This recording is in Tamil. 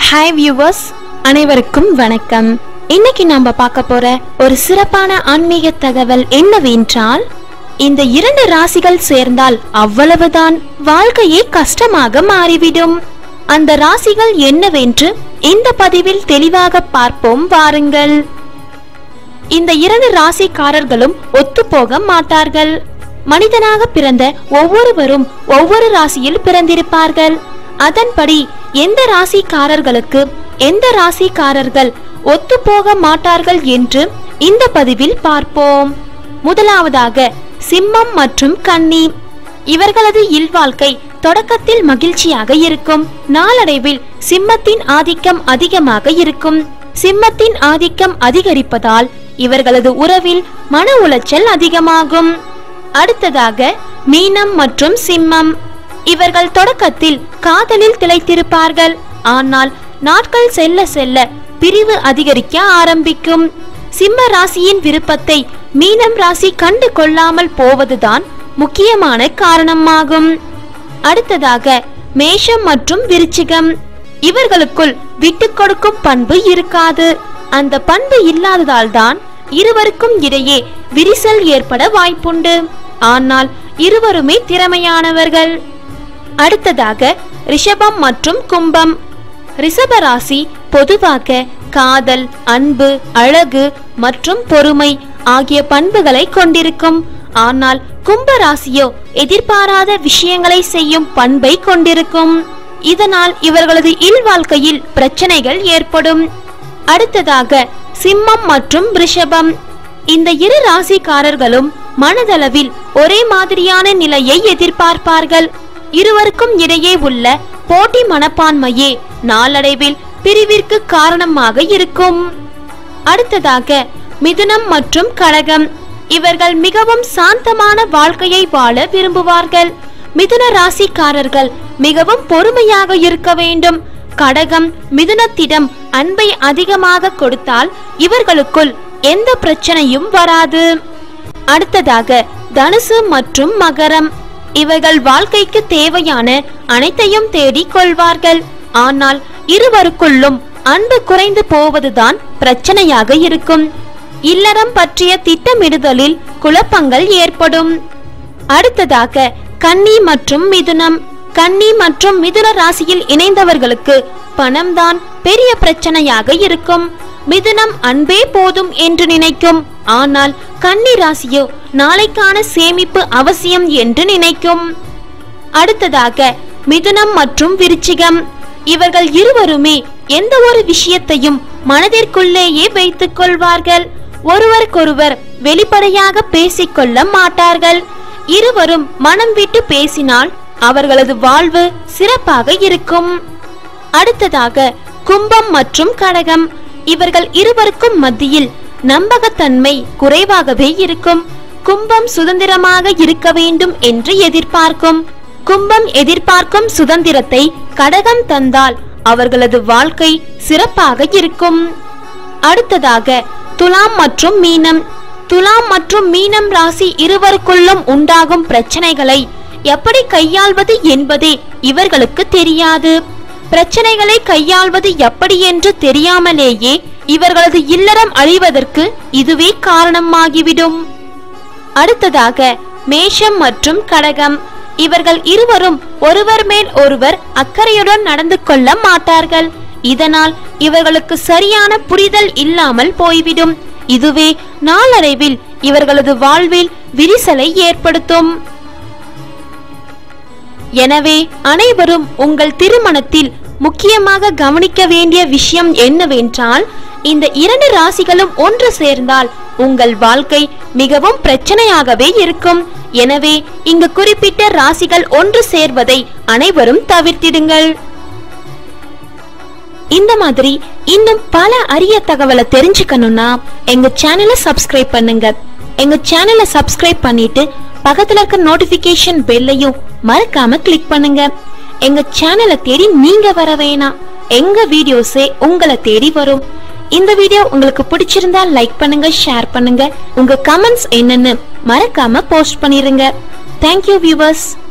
ஹாய் வியூவர்ஸ் அனைவருக்கும் வணக்கம் இன்னைக்கு நாம பார்க்க போற ஒரு சிறப்பான ஆன்மீக தகவல் என்னவென்றால் இந்த இரண்டு ராசிகள் சேர்ந்தால் அவ்வளவுதான் வாழ்க்கையே கஷ்டமாக மாறிவிடும் அந்த ராசிகள் என்னவென்று இந்த பதிவில் தெளிவாக பார்ப்போம் வாருங்கள் இந்த இரண்டு ராசிக்காரர்களும் ஒத்துப்போக மாட்டார்கள் மனிதனாக பிறந்த ஒவ்வொருவரும் ஒவ்வொரு ராசியில் பிறந்திருப்பார்கள் அதன்படி எந்த ராசிக்காரர்களுக்கு எந்த ராசிக்காரர்கள் ஒத்துப்போக மாட்டார்கள் என்று இந்த பதிவில் பார்ப்போம் முதலாவதாக சிம்மம் மற்றும் கன்னி இவர்களது இல்வாழ்க்கை தொடக்கத்தில் மகிழ்ச்சியாக இருக்கும் நாளடைவில் சிம்மத்தின் ஆதிக்கம் அதிகமாக இருக்கும் சிம்மத்தின் ஆதிக்கம் அதிகரிப்பதால் இவர்களது உறவில் மன உளைச்சல் அதிகமாகும் அடுத்ததாக மீனம் மற்றும் சிம்மம் இவர்கள் தொடக்கத்தில் காதலில் திளைத்திருப்பார்கள் ஆனால் நாட்கள் செல்ல செல்ல பிரிவு அதிகரிக்க ஆரம்பிக்கும் சிம்ம ராசியின் விருப்பத்தை மீனம் ராசி கண்டு கொள்ளாமல் போவதுதான் முக்கியமான காரணமாகும் அடுத்ததாக மேஷம் மற்றும் விருச்சிகம் இவர்களுக்குள் விட்டு கொடுக்கும் பண்பு இருக்காது அந்த பண்பு இல்லாததால் தான் இருவருக்கும் இடையே விரிசல் ஏற்பட வாய்ப்புண்டு ஆனால் இருவருமே திறமையானவர்கள் அடுத்ததாக ரிஷபம் மற்றும் கும்பம் ரிஷப ராசி பொதுவாக காதல் அன்பு அழகு மற்றும் பொறுமை ஆகிய பண்புகளை கொண்டிருக்கும் ஆனால் கும்ப ராசியோ எதிர்பாராத விஷயங்களை செய்யும் பண்பை கொண்டிருக்கும் இதனால் இவர்களது இல்வாழ்க்கையில் பிரச்சனைகள் ஏற்படும் அடுத்ததாக சிம்மம் மற்றும் ரிஷபம் இந்த இரு ராசிக்காரர்களும் மனதளவில் ஒரே மாதிரியான நிலையை எதிர்பார்ப்பார்கள் இருவருக்கும் இடையே உள்ள போட்டி மனப்பான்மையே நாளடைவில் பிரிவிற்கு காரணமாக இருக்கும் அடுத்ததாக மிதுனம் மற்றும் கடகம் இவர்கள் மிகவும் சாந்தமான வாழ்க்கையை வாழ விரும்புவார்கள் மிதுன ராசிக்காரர்கள் மிகவும் பொறுமையாக இருக்க வேண்டும் கடகம் மிதுனத்திடம் அன்பை அதிகமாக கொடுத்தால் இவர்களுக்குள் எந்த பிரச்சனையும் வராது அடுத்ததாக தனுசு மற்றும் மகரம் இவர்கள் வாழ்க்கைக்கு தேவையான அனைத்தையும் தேடிக் கொள்வார்கள் ஆனால் இருவருக்குள்ளும் அன்பு குறைந்து போவதுதான் பிரச்சனையாக இருக்கும் இல்லறம் பற்றிய திட்டமிடுதலில் குழப்பங்கள் ஏற்படும் அடுத்ததாக கன்னி மற்றும் மிதுனம் கன்னி மற்றும் மிதுன ராசியில் இணைந்தவர்களுக்கு பணம்தான் பெரிய பிரச்சனையாக இருக்கும் மிதுனம் அன்பே போதும் என்று நினைக்கும் ஆனால் கன்னி ராசியோ நாளைக்கான சேமிப்பு அவசியம் என்று நினைக்கும் அடுத்ததாக மிதுனம் மற்றும் விருச்சிகம் இவர்கள் இருவருமே எந்த ஒரு விஷயத்தையும் மனதிற்குள்ளேயே வைத்துக் கொள்வார்கள் ஒருவருக்கொருவர் வெளிப்படையாக பேசிக்கொள்ள மாட்டார்கள் இருவரும் மனம் விட்டு பேசினால் அவர்களது வாழ்வு சிறப்பாக இருக்கும் அடுத்ததாக கும்பம் மற்றும் கடகம் இவர்கள் இருவருக்கும் மத்தியில் நம்பகத்தன்மை குறைவாகவே இருக்கும் கும்பம் சுதந்திரமாக இருக்க வேண்டும் என்று எதிர்பார்க்கும் கும்பம் எதிர்பார்க்கும் சுதந்திரத்தை கடகம் தந்தால் அவர்களது வாழ்க்கை சிறப்பாக இருக்கும் அடுத்ததாக துலாம் மற்றும் மீனம் துலாம் மற்றும் மீனம் ராசி இருவருக்குள்ளும் உண்டாகும் பிரச்சனைகளை எப்படி கையாள்வது என்பதே இவர்களுக்கு தெரியாது பிரச்சனைகளை கையாள்வது எப்படி என்று தெரியாமலேயே இவர்களது இல்லறம் அழிவதற்கு இதுவே காரணமாகிவிடும் அடுத்ததாக மேஷம் மற்றும் கடகம் இவர்கள் இருவரும் ஒருவர் மேல் ஒருவர் அக்கறையுடன் நடந்து கொள்ள மாட்டார்கள் இதனால் இவர்களுக்கு சரியான புரிதல் இல்லாமல் போய்விடும் இதுவே நாளடைவில் இவர்களது வாழ்வில் விரிசலை ஏற்படுத்தும் எனவே அனைவரும் உங்கள் திருமணத்தில் முக்கியமாக கவனிக்க வேண்டிய விஷயம் என்னவென்றால் இந்த இரண்டு ராசிகளும் ஒன்று சேர்ந்தால் உங்கள் வாழ்க்கை மிகவும் பிரச்சனையாகவே இருக்கும் எனவே இங்கு குறிப்பிட்ட ராசிகள் ஒன்று சேர்வதை அனைவரும் தவிர்த்திடுங்கள் இந்த மாதிரி இன்னும் பல அரிய தகவலை தெரிஞ்சுக்கணும்னா எங்க சேனலை சப்ஸ்கிரைப் பண்ணுங்க எங்க சேனலை சப்ஸ்கிரைப் பண்ணிட்டு பக்கத்துல இருக்க நோட்டிபிகேஷன் பெல்லையும் மறக்காம கிளிக் பண்ணுங்க எங்க சேனலை தேடி நீங்க வர வேணாம் எங்க வீடியோஸே உங்களை தேடி வரும் இந்த வீடியோ உங்களுக்கு பிடிச்சிருந்தா லைக் பண்ணுங்க ஷேர் பண்ணுங்க உங்க கமெண்ட்ஸ் என்னன்னு மறக்காம போஸ்ட் பண்ணிருங்க தேங்க்யூ வியூவர்ஸ்